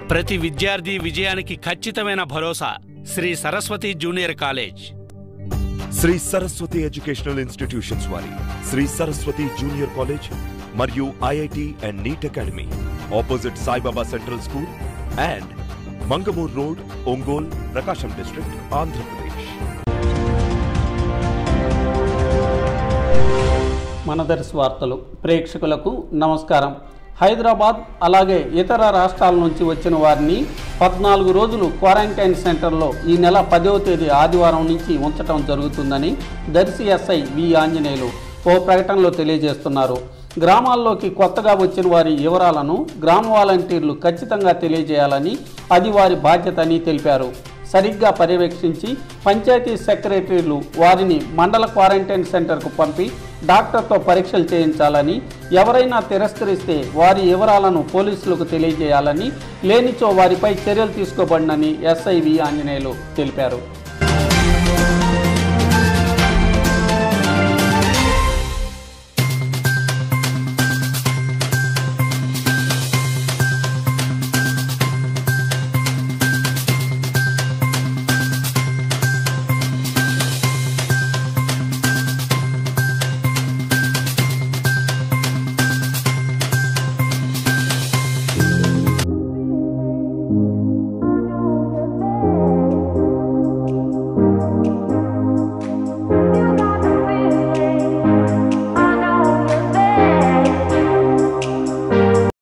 ప్రతి విద్యార్థి విజయానికి ఖచ్చితమైన భరోసా Shri Saraswati junior college Shri Saraswati educational institutions వారి శ్రీ సరస్వతి జూనియర్ కాలేజ్ మరియు IIT and NEET academy opposite Saibaba central school and Mangamur road Ongole Prakasam district Andhra Pradesh మనదర్శి వార్తలు ప్రేక్షకులకు నమస్కారం హైదరాబాద్ అలాగే ఇతర రాష్ట్రాల నుంచి వచ్చిన వారిని పద్నాలుగు రోజులు క్వారంటైన్ సెంటర్లో ఈ నెల పదవ తేదీ ఆదివారం నుంచి ఉంచటం జరుగుతుందని దర్శి ఎస్ఐ వి ఆంజనేయులు ఓ ప్రకటనలో తెలియజేస్తున్నారు గ్రామాల్లోకి కొత్తగా వచ్చిన వారి వివరాలను గ్రామ వాలంటీర్లు ఖచ్చితంగా తెలియజేయాలని అది వారి బాధ్యత అని తెలిపారు సరిగ్గా పర్యవేక్షించి పంచాయతీ సెక్రటరీలు వారిని మండల క్వారంటైన్ సెంటర్కు పంపి డాక్టర్తో పరీక్షలు చేయించాలని ఎవరైనా తిరస్కరిస్తే వారి వివరాలను పోలీసులకు తెలియజేయాలని లేనిచో వారిపై చర్యలు తీసుకోబడినని ఎస్ఐవి ఆంజనేయులు తెలిపారు